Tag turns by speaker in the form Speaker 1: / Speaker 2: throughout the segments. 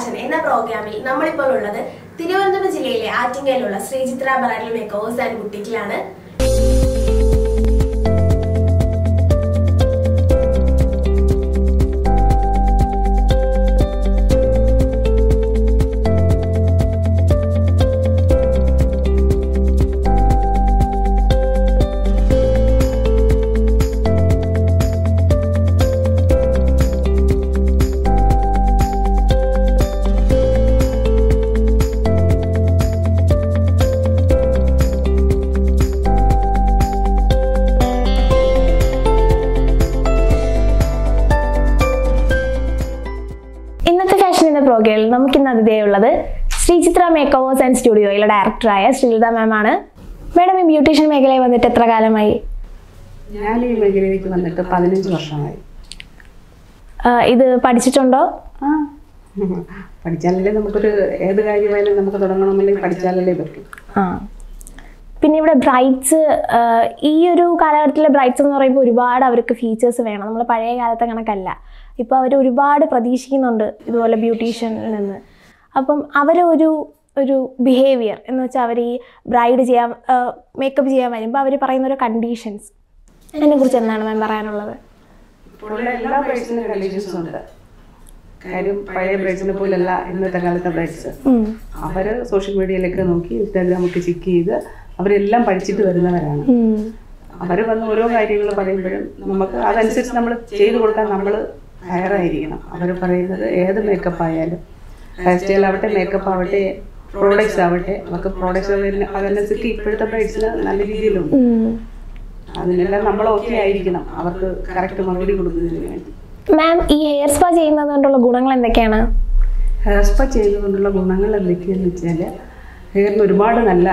Speaker 1: Fashion എന്ന പ്രോഗ്രാമിൽ നമ്മളിപ്പോൾ ഉള്ളത് തിരുവനന്തപുരം ജില്ലയിലെ ആറ്റിങ്ങയിലുള്ള ശ്രീചിത്ര ബ്രൈഡൽ മേക്കേഴ്സ് ആൻഡ് ബുട്ടിക്കിലാണ്
Speaker 2: ഇന്നത്തെ ഫാഷൻ എന്ന പ്രോഗ്രാമിൽ നമുക്ക് ഇന്ന് അതിഥേയുള്ളത് ശ്രീചിത്ര മേക്ക് ഓവേഴ്സ് ആൻഡ് സ്റ്റുഡിയോയിലെ ഡയറക്ടറായ ശ്രീലത മാം ആണ് മാഡം ഈ ബ്യൂട്ടീഷ്യൻ മേഖലയിൽ വന്നിട്ട് എത്ര കാലമായി
Speaker 3: ഞാൻ ഈ മേഖലയിലേക്ക് വന്നിട്ട് പതിനഞ്ച് വർഷമായി
Speaker 2: ആഹ് ഇത് പഠിച്ചിട്ടുണ്ടോ
Speaker 3: ആ പഠിച്ചാലല്ലേ നമുക്കൊരു ഏത് കാര്യമായാലും നമുക്ക് തുടങ്ങണമെന്നുണ്ടെങ്കിൽ പഠിച്ചാലല്ലേ പറ്റും
Speaker 2: ആ പിന്നെ ഇവിടെ ബ്രൈറ്റ്സ് ഈ ഒരു കാലഘട്ടത്തിലെ ബ്രൈറ്റ്സ് എന്ന് പറയുമ്പോൾ ഒരുപാട് അവർക്ക് ഫീച്ചേഴ്സ് വേണം നമ്മൾ പഴയ കാലത്തെ കണക്കല്ല ഇപ്പോൾ അവർ ഒരുപാട് പ്രതീക്ഷിക്കുന്നുണ്ട് ഇതുപോലെ ബ്യൂട്ടീഷ്യനിൽ നിന്ന് അപ്പം അവരൊരു ഒരു ബിഹേവിയർ എന്ന് വെച്ചാൽ അവർ ഈ ബ്രൈഡ് ചെയ്യാൻ മേക്കപ്പ് ചെയ്യാൻ വരുമ്പോൾ അവർ പറയുന്ന ഒരു കണ്ടീഷൻസ് അതിനെക്കുറിച്ച് എന്താണ് മാം പറയാനുള്ളത്
Speaker 3: ഇപ്പോഴുള്ള എല്ലാ ബ്രൈഡ്സിനും കണ്ടീഷൻസും ഉണ്ട് കാര്യം പഴയ ബ്രൈഡ്സിനെ പോലല്ല ഇന്നത്തെ കാലത്തെ ബ്രൈഡ്സ്
Speaker 2: ഉം.
Speaker 3: അവര് സോഷ്യൽ മീഡിയയിലൊക്കെ നോക്കി ഇൻസ്റ്റാഗ്രാമൊക്കെ ചെക്ക് ചെയ്ത് അവരെല്ലാം പഠിച്ചിട്ട് വരുന്നവരാണ്
Speaker 2: ഉം.
Speaker 3: അവർ വന്ന് ഓരോ കാര്യങ്ങൾ പറയുമ്പോഴും നമുക്ക് അതനുസരിച്ച് നമ്മൾ ചെയ്തു കൊടുക്കാൻ നമ്മൾ തയ്യാറായിരിക്കണം അവർ പറയുന്നത് ഏത് മേക്കപ്പ് ആയാലും ഹെയർ സ്റ്റൈൽ ആവട്ടെ മേക്കപ്പ് ആവട്ടെ പ്രോഡക്ട്സ് ആവട്ടെ അവർക്ക് പ്രോഡക്ട്സ് അതനുസരിച്ച് ഇപ്പോഴത്തെ ബ്രൈഡ്സിന് നല്ല രീതിയിലുണ്ട്
Speaker 2: ഉം.
Speaker 3: അതിനെല്ലാം നമ്മൾ ഓക്കെ ആയിരിക്കണം അവർക്ക് കറക്റ്റ് മറുപടി കൊടുക്കുന്നതിന് വേണ്ടി
Speaker 2: മാം ഈ ഹെയർ സ്പാ ചെയ്യുന്നത് കൊണ്ടുള്ള ഗുണങ്ങൾ എന്തൊക്കെയാണ്
Speaker 3: ഹെയർ സ്പാ ചെയ്തുകൊണ്ടുള്ള ഗുണങ്ങൾ എന്തൊക്കെയാന്ന് വെച്ചാൽ ഹെയറിന് ഒരുപാട് നല്ല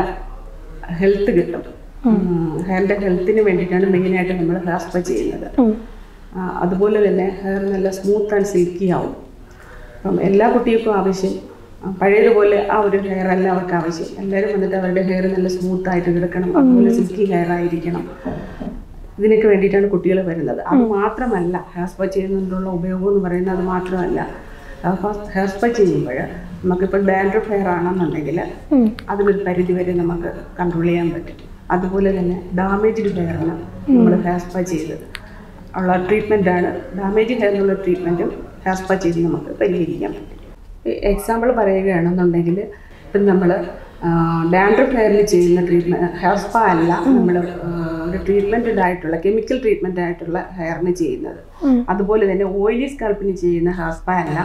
Speaker 3: ഹെൽത്ത് കിട്ടും ഹെയറിൻ്റെ ഹെൽത്തിന് വേണ്ടിയിട്ടാണ് മെയിനായിട്ട് നമ്മൾ ഹെയർ സ്പാ ചെയ്യുന്നത്
Speaker 2: ഉം.
Speaker 3: ആ, അതുപോലെ തന്നെ ഹെയർ നല്ല സ്മൂത്ത് ആൻഡ് സിൽക്കി ആവും അപ്പം എല്ലാ കുട്ടികൾക്കും ആവശ്യം ആ, പഴയതുപോലെ ആ ഒരു ഹെയർ അല്ല അവർക്ക് ആവശ്യം എല്ലാവരും വന്നിട്ട് അവരുടെ ഹെയർ നല്ല സ്മൂത്ത് ആയിട്ട് കിടക്കണം അതുപോലെ സിൽക്കി ഹെയർ ആയിരിക്കണം ഇതിനൊക്കെ വേണ്ടിയിട്ടാണ് കുട്ടികൾ വരുന്നത് അത് മാത്രമല്ല ഹെയർ സ്പാ ചെയ്യുന്നതിനുള്ള ഉപയോഗം എന്ന് പറയുന്നത് അത് മാത്രമല്ല ഹെയർ സ്പാ ചെയ്യുമ്പോൾ നമുക്കിപ്പോൾ ഡാൻഡ്രഫ് ഹെയർ ആണെന്നുണ്ടെങ്കിൽ
Speaker 2: ഉം.
Speaker 3: അതിനൊരു പരിധി വരെ നമുക്ക് കൺട്രോൾ ചെയ്യാൻ പറ്റും അതുപോലെ തന്നെ ഡാമേജ്ഡ് ഹെയറിന് നമ്മൾ ഹെയർ സ്പാ ചെയ്ത് ഉള്ള ട്രീറ്റ്മെൻറ്റാണ് ഡാമേജ് ഹെയറിനുള്ള ട്രീറ്റ്മെൻറ്റും ഹെയർ സ്പാ ചെയ്ത് നമുക്ക് പരിഹരിക്കാൻ പറ്റും എക്സാമ്പിൾ പറയുകയാണെന്നുണ്ടെങ്കിൽ ഇപ്പം നമ്മൾ ഡാൻഡ്രഫ് ഹെയറിൽ ചെയ്യുന്ന ട്രീറ്റ്മെൻറ്റ് ഹെയർ സ്പാ അല്ല നമ്മൾ ഒരു ട്രീറ്റ്മെൻറ്റഡ് ആയിട്ടുള്ള കെമിക്കൽ ട്രീറ്റ്മെൻ്റ് ആയിട്ടുള്ള ഹെയറിന് ചെയ്യുന്നത് അതുപോലെ തന്നെ ഓയിലി സ്കാൽപ്പിന് ചെയ്യുന്ന ഹെയർ സ്പാ അല്ല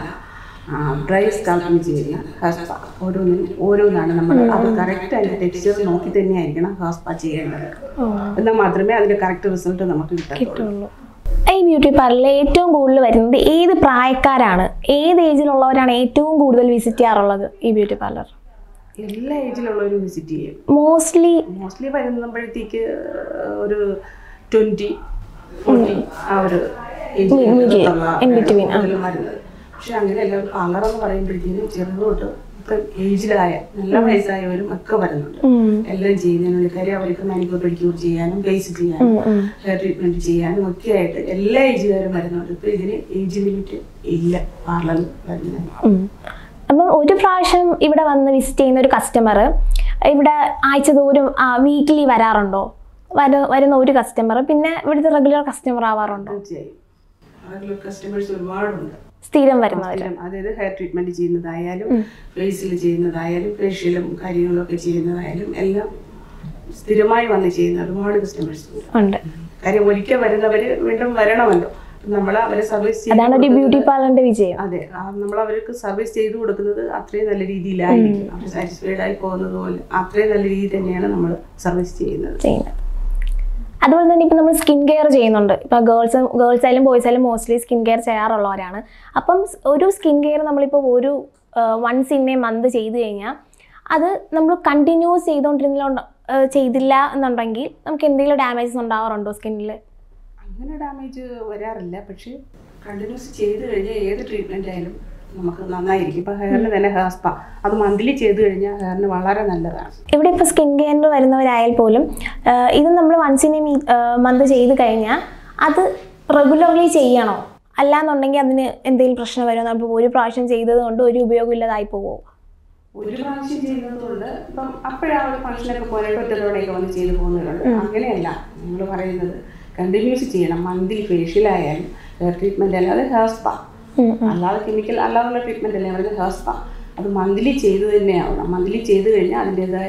Speaker 3: ഡ്രൈ സ്കാൽപ്പിന് ചെയ്യുന്ന ഹെയർ സ്പാ ഓരോന്നിനും ഓരോന്നാണ് നമ്മൾ അത് കറക്റ്റ് അതിൻ്റെ ടെക്സ്ചർ നോക്കി തന്നെയായിരിക്കണം ഹെയർ സ്പാ ചെയ്യേണ്ടത് എന്നാൽ മാത്രമേ അതിൻ്റെ കറക്റ്റ് റിസൾട്ട് നമുക്ക് കിട്ടത്തുള്ളൂ
Speaker 2: കിട്ടുള്ളൂ ഈ ബ്യൂട്ടി പാർലറിൽ ഏറ്റവും കൂടുതൽ വരുന്നത് ഏത് പ്രായക്കാരാണ് ഏത് ഏജിലുള്ളവരാണ് ഏറ്റവും കൂടുതൽ വിസിറ്റ് ചെയ്യാറുള്ളത് ഈ ബ്യൂട്ടി പാർലർ
Speaker 3: എല്ലാ ഏജിലുള്ളവരും വിസിറ്റ് ചെയ്യും
Speaker 2: മോസ്റ്റ്ലി
Speaker 3: മോസ്റ്റ്ലി വരുമ്പോഴത്തേക്ക് ഒരു ട്വൻറ്റി ഫോർട്ടി ആ ഒരു age
Speaker 2: Mid- middle, in between, ആ.
Speaker 3: കൂടുതലും വരുന്നത് പക്ഷെ അങ്ങനെയല്ല ഒരു കളർ എന്ന് പറയുമ്പോഴത്തേക്കും ചെറുതോട്ട് ഇപ്പം ഏജിലായ നല്ല വയസ്സായവരും ഒക്കെ വരുന്നുണ്ട് എല്ലാം ചെയ്യുന്നതിനുള്ള കാര്യം അവർക്ക് മാനിക്യൂർ പെഡിക്യൂർ ചെയ്യാനും ബേസ് ചെയ്യാനും ഹെയർ ട്രീറ്റ്മെന്റ് ചെയ്യാനും ഒക്കെ ആയിട്ട് എല്ലാ ഏജുകാരും വരുന്നുണ്ട് ഇപ്പൊ ഇതിന് ഏജ് ലിമിറ്റ് ഇല്ല പാർലറിൽ വരുന്നത്
Speaker 2: അപ്പം ഒരു പ്രാവശ്യം ഇവിടെ വന്ന് വിസിറ്റ് ചെയ്യുന്ന ഒരു കസ്റ്റമർ ഇവിടെ ആഴ്ച തോറും വീക്കിലി വരാറുണ്ടോ വര വരുന്ന ഒരു കസ്റ്റമർ പിന്നെ ഇവിടുത്തെ റെഗുലർ കസ്റ്റമർ ആവാറുണ്ടോ
Speaker 3: തീർച്ചയായും റെഗുലർ കസ്റ്റമേഴ്സ് ഒരുപാടുണ്ട്
Speaker 2: സ്ഥിരം വരുന്നവർ
Speaker 3: സ്ഥിരം അതായത് ഹെയർ ട്രീറ്റ്മെന്റ് ചെയ്യുന്നതായാലും ഫേസിൽ ചെയ്യുന്നതായാലും ഫേഷ്യലും കാര്യങ്ങളും ഒക്കെ ചെയ്യുന്നതായാലും എല്ലാം സ്ഥിരമായി വന്ന് ചെയ്യുന്ന ഒരുപാട് കസ്റ്റമേഴ്സ് ഉണ്ട്
Speaker 2: ഉണ്ട്
Speaker 3: കാര്യം ഒരിക്കൽ വരുന്നവര് വീണ്ടും വരണമല്ലോ നമ്മൾ അവരെ സർവീസ്
Speaker 2: അതാണ് ഒരു ബ്യൂട്ടി പാർലറിന്റെ വിജയം
Speaker 3: അതെ നമ്മൾ അവർക്ക് സർവീസ് ചെയ്തു കൊടുക്കുന്നത് അത്രയും നല്ല രീതിയിലായിരിക്കും അവർ സാറ്റിസ്ഫൈഡ് ആയി പോകുന്നത് പോലെ അത്രയും നല്ല രീതിയിൽ തന്നെയാണ് നമ്മൾ സർവീസ് ചെയ്യുന്നത്
Speaker 2: ചെയ്യുന്നത് അതുപോലെ തന്നെ ഇപ്പം നമ്മൾ സ്കിൻ കെയർ ചെയ്യുന്നുണ്ട് ഇപ്പം ഗേൾസ് ഗേൾസ് ആയാലും ബോയ്സ് ആയാലും മോസ്റ്റ്ലി സ്കിൻ കെയർ ചെയ്യാറുള്ളവരാണ് അപ്പം സ് ഒരു സ്കിൻ കെയർ നമ്മളിപ്പോൾ ഒരു വൺസ് ഇൻ എ മന്ത് ചെയ്തു കഴിഞ്ഞാൽ അത് നമ്മൾ കണ്ടിന്യൂസ് ചെയ്തുകൊണ്ടിരുന്ന ചെയ്തില്ല എന്നുണ്ടെങ്കിൽ നമുക്ക് എന്തെങ്കിലും ഡാമേജസ് ഉണ്ടാവാറുണ്ടോ സ്കിന്നിൽ
Speaker 3: അങ്ങനെ ഡാമേജ് വരാറില്ല പക്ഷേ കണ്ടിന്യൂസ് ചെയ്ത് കഴിഞ്ഞാൽ ഏത് ട്രീറ്റ്മെന്റ് ആയാലും നമുക്ക് നന്നായിരിക്കും ഇപ്പം ഹെയറിന് തന്നെ ഹെയർ സ്പാ അത് മന്ത്ലി ചെയ്ത് കഴിഞ്ഞാൽ ഹെയറിന് വളരെ നല്ലതാണ്
Speaker 2: ഇവിടെ ഇപ്പോൾ സ്കിൻ കെയറിന് വരുന്നവരായാൽ പോലും ആഹ് ഇത് നമ്മൾ വൺസ് ഇൻ എ മന്ത് ചെയ്ത് കഴിഞ്ഞാൽ അത് റെഗുലർലി ചെയ്യണോ അല്ലാന്നുണ്ടെങ്കിൽ അതിന് എന്തെങ്കിലും പ്രശ്നം വരുമോ അപ്പോൾ ഒരു പ്രാവശ്യം ചെയ്തത് കൊണ്ട് ഒരു ഉപയോഗമില്ലാതായി പോവോ
Speaker 3: ഒരു പ്രാവശ്യം ചെയ്യുന്നതുകൊണ്ട് ഇപ്പം അപ്പോഴാ ഒരു ഫംഗ്ഷനൊക്കെ പോയിട്ട് ഒറ്റതോടെയൊക്കെ വന്ന് ചെയ്തു പോകുന്നവരുണ്ട് അങ്ങനെയല്ല നിങ്ങൾ പറയുന്നത് കണ്ടിന്യൂസ് ചെയ്യണം മന്ത്ലി ഫേഷ്യൽ ആയാലും ഹെയർ ട്രീറ്റ്മെന്റ് അല്ലാതെ ഹെയർ സ്പാ അല്ലാതെ കെമിക്കൽ അല്ലാതുള്ള ട്രീറ്റ്മെന്റ് അല്ലേ അവരുടെ ഹെയർ സ്പാ അത് മന്ത്ലി ചെയ്തു തന്നെയാവണം മന്ത്ലി ചെയ്തു കഴിഞ്ഞാൽ അതിൻ്റെതായ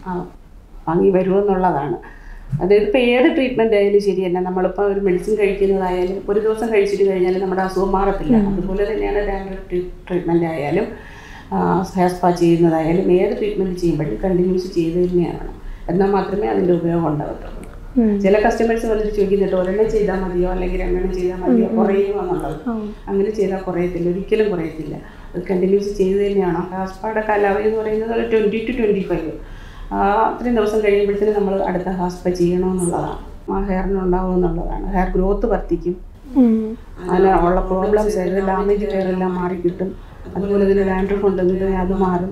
Speaker 3: ഭംഗി വരുമെന്നുള്ളതാണ് അതായത് ഇപ്പോൾ ഏത് ട്രീറ്റ്മെന്റ് ആയാലും ശരി തന്നെ നമ്മളിപ്പോൾ ഒരു മെഡിസിൻ കഴിക്കുന്നതായാലും ഒരു ദിവസം കഴിച്ചിട്ട് കഴിഞ്ഞാൽ നമ്മുടെ അസുഖം മാറത്തില്ല അതുപോലെ തന്നെയാണ് ഡാൻഡ്രഫ് ട്രീറ്റ്മെന്റ് ആയാലും ഹെയർ സ്പാ ചെയ്യുന്നതായാലും ഏത് ട്രീറ്റ്മെന്റ് ചെയ്യുമ്പോഴും കണ്ടിന്യൂസ് ചെയ്ത് തന്നെയാണ് എന്നാൽ മാത്രമേ അതിൻ്റെ ഉപയോഗം ഉണ്ടാകത്തുള്ളൂ ചില കസ്റ്റമേഴ്സ് വന്നിട്ട് ചോദിക്കുന്നുണ്ട് ഒരെണ്ണം ചെയ്താൽ മതിയോ അല്ലെങ്കിൽ രണ്ടെണ്ണം ചെയ്താൽ മതിയോ കുറയുമോ എന്നുള്ളത് അങ്ങനെ ചെയ്താൽ കുറയത്തില്ല ഒരിക്കലും കുറയത്തില്ല അത് കണ്ടിന്യൂസ് ചെയ്ത് തന്നെയാണ് ഹെയർ സ്പായുടെ കാലാവധി എന്ന് പറയുന്നത് ഒരു ട്വൻറ്റി ടു ട്വൻറ്റി ഫൈവ് അത്രയും ദിവസം കഴിയുമ്പോഴത്തേനും നമ്മൾ അടുത്ത ഹെയർ സ്പാ ചെയ്യണമെന്നുള്ളതാണ് ആ ഹെയറിന് ഉണ്ടാവും എന്നുള്ളതാണ് ഹെയർ ഗ്രോത്ത് വർദ്ധിക്കും അതിന് ഉള്ള പ്രോബ്ലംസ് ആയത് ഡാമേജ് ഹെയർ എല്ലാം മാറി കിട്ടും അതുപോലെ തന്നെ ഡാൻഡ്രഫ് ഉണ്ടെങ്കിൽ അത് മാറും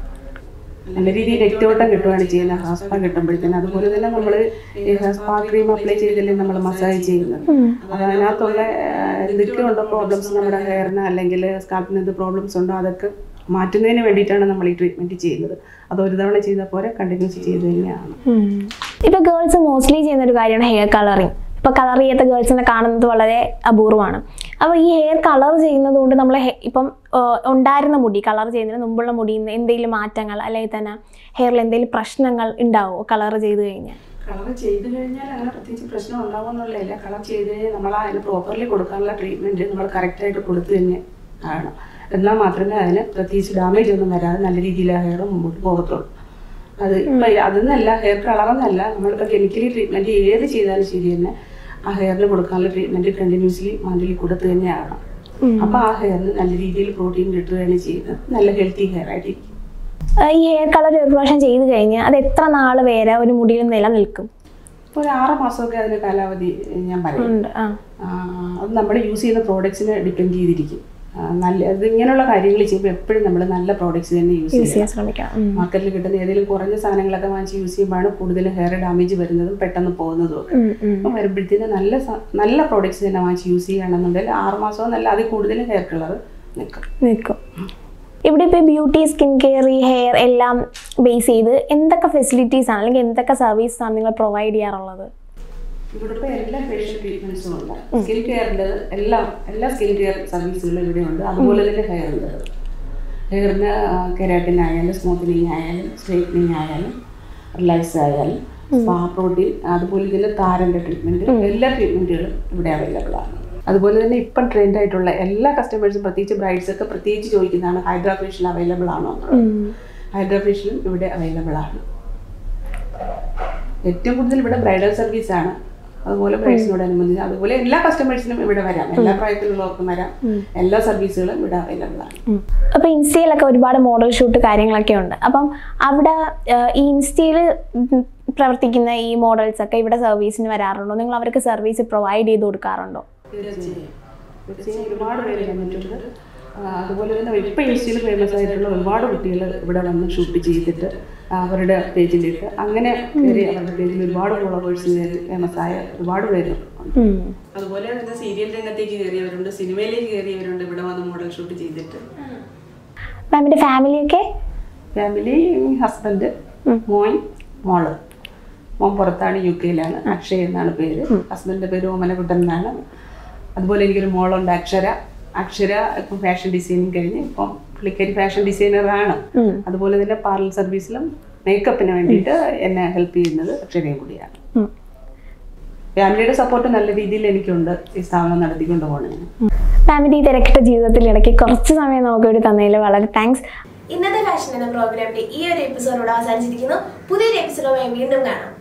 Speaker 3: നല്ല രീതിയിൽ രക്തയോട്ടം കിട്ടുകയാണ് ചെയ്യുന്നത് ഹെയർ സ്പാ കിട്ടുമ്പോഴത്തേനും അതുപോലെ തന്നെ നമ്മൾ ഈ ഹെയർ സ്പാ ക്രീം അപ്ലൈ ചെയ്തല്ലേ നമ്മൾ മസാജ് ചെയ്യുന്നത് അത് അതിനകത്തുള്ള ഏഹ്, എന്തൊക്കെയുണ്ടോ പ്രോബ്ലംസ് നമ്മുടെ ഹെയറിന് അല്ലെങ്കിൽ സ്കാൽപ്പിന് എന്ത് പ്രോബ്ലംസ് ഉണ്ടോ അതൊക്കെ മാറ്റുന്നതിന് വേണ്ടിയിട്ടാണ് നമ്മൾ ഈ ട്രീറ്റ്മെൻറ്റ് ചെയ്യുന്നത് അത് ഒരു തവണ ചെയ്താൽ പോരെ കണ്ടിന്യൂസ് ചെയ്ത് തന്നെയാണ്
Speaker 2: ഇപ്പൊ ഗേൾസ് മോസ്റ്റ്ലി ചെയ്യുന്ന ഒരു കാര്യമാണ് ഹെയർ കളറിങ് ഇപ്പൊ കളർ ചെയ്യാത്ത ഗേൾസിനെ കാണുന്നത് വളരെ അപൂർവമാണ് അപ്പോൾ ഈ ഹെയർ കളർ ചെയ്യുന്നത് കൊണ്ട് നമ്മൾ ഇപ്പം ആ, ഉണ്ടായിരുന്ന മുടി കളർ ചെയ്യുന്നതിന് മുമ്പുള്ള മുടിയിൽ നിന്ന് എന്തെങ്കിലും മാറ്റങ്ങൾ അല്ലെങ്കിൽ തന്നെ ഹെയറിൽ എന്തെങ്കിലും പ്രശ്നങ്ങൾ ഉണ്ടാവുമോ കളർ ചെയ്ത് കഴിഞ്ഞാൽ
Speaker 3: കളർ ചെയ്ത് കഴിഞ്ഞാൽ അങ്ങനെ പ്രത്യേകിച്ച് പ്രശ്നം ഉണ്ടാവുമെന്നുള്ളതല്ല കളർ ചെയ്ത് കഴിഞ്ഞാൽ നമ്മൾ അതിന് പ്രോപ്പർലി കൊടുക്കാനുള്ള ട്രീറ്റ്മെൻറ്റ് നമ്മൾ കറക്റ്റായിട്ട് കൊടുത്തു തന്നെ ആണ് എന്നാൽ മാത്രമേ അതിന് പ്രത്യേകിച്ച് ഡാമേജ് ഒന്നും വരാതെ നല്ല രീതിയിൽ ആ ഹെയർ മുമ്പോട്ട് പോകത്തുള്ളൂ അത് ഇപ്പം അതെന്നല്ല ഹെയർ കളറെന്നല്ല നമ്മളിപ്പോൾ കെമിക്കലി ട്രീറ്റ്മെൻറ്റ് ഏത് ചെയ്താലും ശരി തന്നെ ആ ഹെയറിന് കൊടുക്കാനുള്ള ട്രീറ്റ്മെൻറ്റ് കണ്ടിന്യൂസ്ലി മന്ത്ലി കൊടുത്തു തന്നെയാണ് അപ്പോൾ ആ ഹെയറിന് നല്ല രീതിയിൽ പ്രോട്ടീൻ കിട്ടുകയാണ് ചെയ്യുന്നത് നല്ല ഹെൽത്തി ഹെയർ ആയിട്ടിരിക്കും
Speaker 2: ഈ ഹെയർ കളർ ഒരു പ്രാവശ്യം ചെയ്ത് കഴിഞ്ഞാൽ അത് എത്ര നാൾ വരെ ഒരു മുടിയിൽ നിലനിൽക്കും
Speaker 3: ഇപ്പോൾ ഒരു ആറ് മാസമൊക്കെ അതിന് കാലാവധി ഞാൻ പറയും
Speaker 2: ഉണ്ട് ആ
Speaker 3: ആ, അത് നമ്മൾ യൂസ് ചെയ്യുന്ന പ്രോഡക്ട്സിനെ ഡിപ്പെൻഡ് ചെയ്തിരിക്കും ആ, നല്ല അത് ഇങ്ങനെയുള്ള കാര്യങ്ങൾ ചെയ്യുമ്പോൾ എപ്പോഴും നമ്മൾ നല്ല പ്രോഡക്ട്സ് തന്നെ യൂസ്
Speaker 2: യൂസ്
Speaker 3: ചെയ്യുക
Speaker 2: ചെയ്യാൻ ശ്രമിക്കണം ഉം.
Speaker 3: മാർക്കറ്റിൽ കിട്ടുന്ന ഏതെങ്കിലും കുറഞ്ഞ സാധനങ്ങളൊക്കെ വാങ്ങിച്ച് യൂസ് ചെയ്യുമ്പോഴാണ് കൂടുതൽ ഹെയർ ഡാമേജ് വരുന്നതും പെട്ടെന്ന് പോകുന്നതും ഒക്കെ
Speaker 2: ഉം, ഉം.
Speaker 3: അപ്പം വരുമ്പോഴത്തേന് നല്ല സ- നല്ല പ്രോഡക്ട്സ് തന്നെ വാങ്ങിച്ച് യൂസ് ചെയ്യുകയാണെന്നുണ്ടെങ്കിൽ ആറ് മാസവും നല്ല അതിൽ കൂടുതൽ ഹെയർ കളർ നിൽക്കും
Speaker 2: നിൽക്കും ഇവിടെ ഇപ്പോൾ ബ്യൂട്ടി സ്കിൻ കെയർ ഈ ഹെയർ എല്ലാം ബേസ് ചെയ്ത് എന്തൊക്കെ ഫെസിലിറ്റീസ് ആണ് അല്ലെങ്കിൽ എന്തൊക്കെ സർവീസ് ആണ് നിങ്ങൾ പ്രൊവൈഡ് ചെയ്യാറുള്ളത്
Speaker 3: ഇവിടെ ഇപ്പോൾ എല്ലാ ഫേഷ്യൽ ട്രീറ്റ്മെന്റ്സും ഉണ്ട് സ്കിൻ കെയറിൻ്റെ എല്ലാം എല്ലാ സ്കിൻ കെയർ സർവീസുകളും ഇവിടെ ഉണ്ട് അതുപോലെ തന്നെ ഹെയറിൻ്റെ ഹെയറിന് കെരാറ്റിൻ ആയാലും സ്മൂത്തനിങ് ആയാലും സ്ട്രൈറ്റനിങ് ആയാലും റിലാക്സ് ആയാലും സ്പാ പ്രോട്ടീൻ അതുപോലെ തന്നെ താരൻ്റെ ട്രീറ്റ്മെൻറ്റ് എല്ലാ ട്രീറ്റ്മെൻറ്റുകളും ഇവിടെ അവൈലബിൾ ആണ് അതുപോലെ തന്നെ ഇപ്പം ട്രെൻഡ് ആയിട്ടുള്ള എല്ലാ കസ്റ്റമേഴ്സും പ്രത്യേകിച്ച് ബ്രൈഡ്സ് ഒക്കെ പ്രത്യേകിച്ച് ചോദിക്കുന്നതാണ് ഹൈഡ്രാ ഫേഷ്യൽ അവൈലബിൾ ആണോ എന്നുള്ളത് ഹൈഡ്രാ ഫേഷ്യലും ഇവിടെ അവൈലബിൾ ആണ് ഏറ്റവും കൂടുതൽ ഇവിടെ ബ്രൈഡൽ സർവീസ് ആണ് അതുപോലെ ബ്രൈഡ്സിനോടനുബന്ധിച്ച് അതുപോലെ എല്ലാ കസ്റ്റമേഴ്സിനും ഇവിടെ വരാം എല്ലാ പ്രായത്തിലുള്ളവർക്കും വരാം എല്ലാ സർവീസുകളും ഇവിടെ അവൈലബിൾ ആണ്
Speaker 2: അപ്പോൾ ഇൻസ്റ്റയിലൊക്കെ ഒരുപാട് മോഡൽ ഷൂട്ട് കാര്യങ്ങളൊക്കെ ഉണ്ട് അപ്പം അവിടെ ആ, ഈ ഇൻസ്റ്റയിൽ പ്രവർത്തിക്കുന്ന ഈ മോഡൽസ് ഒക്കെ ഇവിടെ സർവീസിന് വരാറുണ്ടോ നിങ്ങൾ അവർക്ക് സർവീസ് പ്രൊവൈഡ് ചെയ്ത് കൊടുക്കാറുണ്ടോ
Speaker 3: തീർച്ചയായും തീർച്ചയായും ഒരുപാട് പേര് വന്നിട്ടുണ്ട് ആ, അതുപോലെ തന്നെ ഇപ്പം ഇൻസ്റ്റയിൽ ഫേമസ് ആയിട്ടുള്ള ഒരുപാട് കുട്ടികൾ ഇവിടെ വന്ന് ഷൂട്ട് ചെയ്തിട്ട് അവരുടെ പേജിലേക്ക് അങ്ങനെ കയറി അവരുടെ പേജിൽ ഒരുപാട് ഫോളോവേഴ്സ് ഫേമസ് ആയ ഒരുപാട് പേര് ഉണ്ട്
Speaker 2: ഉം.
Speaker 3: അതുപോലെ തന്നെ സീരിയൽ രംഗത്തേക്ക് കയറിയവരുണ്ട് സിനിമയിലേക്ക് കയറിയവരുണ്ട് ഇവിടെ വന്ന് മോഡൽ ഷൂട്ട് ചെയ്തിട്ട്
Speaker 2: മാമിൻ്റെ ഫാമിലിയൊക്കെ
Speaker 3: ഫാമിലി ഹസ്ബൻഡ് മോൻ മോള് മോൻ പുറത്താണ് യു കെയിലാണ് അക്ഷയ് എന്നാണ് പേര് ഹസ്ബൻഡിന്റെ പേര് ഓമനക്കുട്ടൻ എന്നാണ് അതുപോലെ എനിക്കൊരു മോളുണ്ട് അക്ഷര അക്ഷര ഇപ്പം ഫാഷൻ ഡിസൈനിങ് കഴിഞ്ഞ് ഇപ്പം പുള്ളിക്കാരി ഫാഷൻ ഡിസൈനറാണ് അതുപോലെ തന്നെ പാർലർ സർവീസിലും മേക്കപ്പിന് വേണ്ടിയിട്ട് എന്നെ ഹെൽപ്പ് ചെയ്യുന്നത് അക്ഷരയും കൂടിയാണ്
Speaker 2: ഉം.
Speaker 3: ഫാമിലിയുടെ സപ്പോർട്ട് നല്ല രീതിയിൽ എനിക്കുണ്ട് ഈ സ്ഥാപനം നടത്തിക്കൊണ്ട് പോകണതിന്
Speaker 2: മാമിൻ്റെ ഈ തിരക്കിട്ട ജീവിതത്തിൽ ഇടയ്ക്ക് കുറച്ച് സമയം നമുക്ക് വേണ്ടി തന്നതിൽ വളരെ താങ്ക്സ്
Speaker 1: ഇന്നത്തെ ഫാഷൻ എന്ന പ്രോഗ്രാമിന്റെ ഈ ഒരു എപ്പിസോഡോട് അവസാനിച്ചിരിക്കുന്നു പുതിയൊരു എപ്പിസോഡുമായി വീണ്ടും കാണാം